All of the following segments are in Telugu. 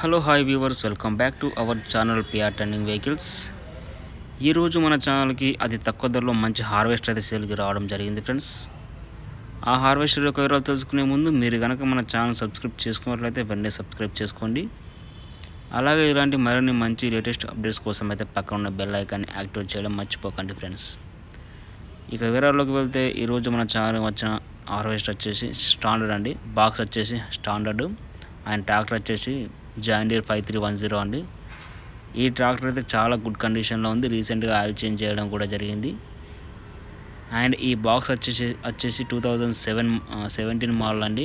hello hi viewers welcome back to our channel PR turning vehicles ఈరోజు మన ఛానల్కి అతి తక్కువ ధరలో మంచి హార్వెస్టర్ అయితే సేల్కి రావడం జరిగింది ఫ్రెండ్స్ ఆ హార్వెస్టర్ యొక్క వివరాలు తెలుసుకునే ముందు మీరు కనుక మన ఛానల్ సబ్స్క్రైబ్ చేసుకున్నట్లయితే వెంటనే సబ్స్క్రైబ్ చేసుకోండి అలాగే ఇలాంటి మరిన్ని మంచి లేటెస్ట్ అప్డేట్స్ కోసం అయితే పక్కన ఉన్న బెల్ ఐకాన్ని యాక్టివేట్ చేయడం మర్చిపోకండి ఫ్రెండ్స్ ఇక వివరాల్లోకి వెళ్తే ఈరోజు మన ఛానల్ వచ్చిన హార్వెస్టర్ వచ్చేసి స్టాండర్డ్ అండి బాక్స్ వచ్చేసి స్టాండర్డ్ అండ్ ట్రాక్టర్ వచ్చేసి John Deere five three one zero అండి ఈ ట్రాక్టర్ అయితే చాలా గుడ్ కండిషన్లో ఉంది రీసెంట్గా ఆయిల్ చేంజ్ చేయడం కూడా జరిగింది అండ్ ఈ బాక్స్ వచ్చేసి వచ్చేసి two thousand seven seventeen model అండి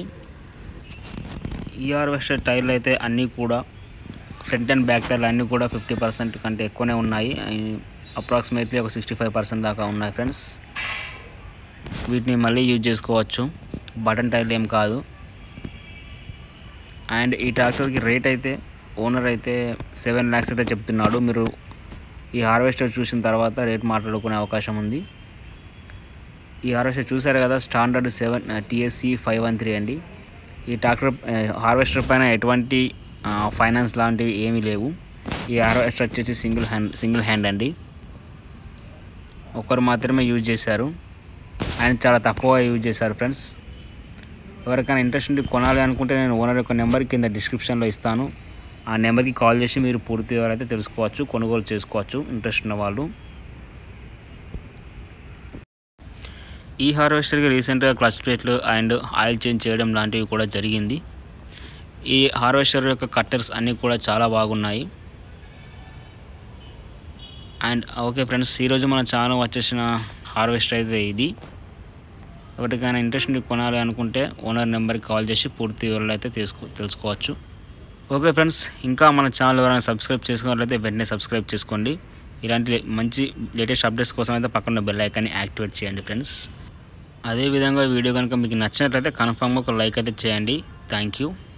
ఈ హార్వెస్టర్ టైర్లు అయితే అన్నీ కూడా ఫ్రంట్ అండ్ బ్యాక్ టైర్లు అన్నీ కూడా ఫిఫ్టీ పర్సెంట్ కంటే ఎక్కువనే ఉన్నాయి అప్రాక్సిమేట్లీ ఒక సిక్స్టీ ఫైవ్ పర్సెంట్ దాకా ఉన్నాయి ఫ్రెండ్స్ వీటిని మళ్ళీ యూజ్ చేసుకోవచ్చు బటన్ టైర్లు ఏం కాదు అండ్ ఈ ట్రాక్టర్కి రేట్ అయితే ఓనర్ అయితే సెవెన్ ల్యాక్స్ అయితే చెప్తున్నాడు మీరు ఈ హార్వెస్టర్ చూసిన తర్వాత రేట్ మాట్లాడుకునే అవకాశం ఉంది ఈ హార్వెస్టర్ చూసారు కదా standard seven TSC five one three అండి ఈ ట్రాక్టర్ హార్వెస్టర్ పైన ఎటువంటి ఫైనాన్స్ లాంటివి ఏమీ లేవు ఈ హార్వెస్టర్ వచ్చేసి సింగిల్ హ్యాండ్ సింగిల్ హ్యాండ్ అండి ఒకరు మాత్రమే యూజ్ చేశారు అండ్ చాలా తక్కువ యూజ్ చేశారు ఫ్రెండ్స్ ఎవరికైనా ఇంట్రెస్ట్ ఉండి కొనాలి అనుకుంటే నేను ఓనర్ యొక్క నెంబర్ కింద డిస్క్రిప్షన్లో ఇస్తాను ఆ నెంబర్కి కాల్ చేసి మీరు పూర్తి అయితే తెలుసుకోవచ్చు కొనుగోలు చేసుకోవచ్చు ఇంట్రెస్ట్ ఉన్న వాళ్ళు ఈ హార్వెస్టర్కి రీసెంట్గా క్లచ్ ప్లేట్లు అండ్ ఆయిల్ చేంజ్ చేయడం లాంటివి కూడా జరిగింది ఈ హార్వెస్టర్ యొక్క కట్టర్స్ అన్నీ కూడా చాలా బాగున్నాయి అండ్ ఓకే ఫ్రెండ్స్ ఈరోజు మన ఛానల్ వచ్చేసిన హార్వెస్టర్ అయితే ఇది ఎవరికైనా ఇంట్రెస్ట్ ఉండి కొనాలి అనుకుంటే ఓనర్ నెంబర్కి కాల్ చేసి పూర్తి వివరాలు అయితే తెలుసుకో తెలుసుకోవచ్చు ఓకే ఫ్రెండ్స్ ఇంకా మన ఛానల్ ఎవరైనా సబ్స్క్రైబ్ చేసుకున్నట్లయితే వెంటనే సబ్స్క్రైబ్ చేసుకోండి ఇలాంటి మంచి లేటెస్ట్ అప్డేట్స్ కోసం అయితే పక్కన బెల్ ఐకాన్ని యాక్టివేట్ చేయండి ఫ్రెండ్స్ అదేవిధంగా వీడియో కనుక మీకు నచ్చినట్లయితే కన్ఫామ్గా ఒక లైక్ అయితే చేయండి థ్యాంక్ యూ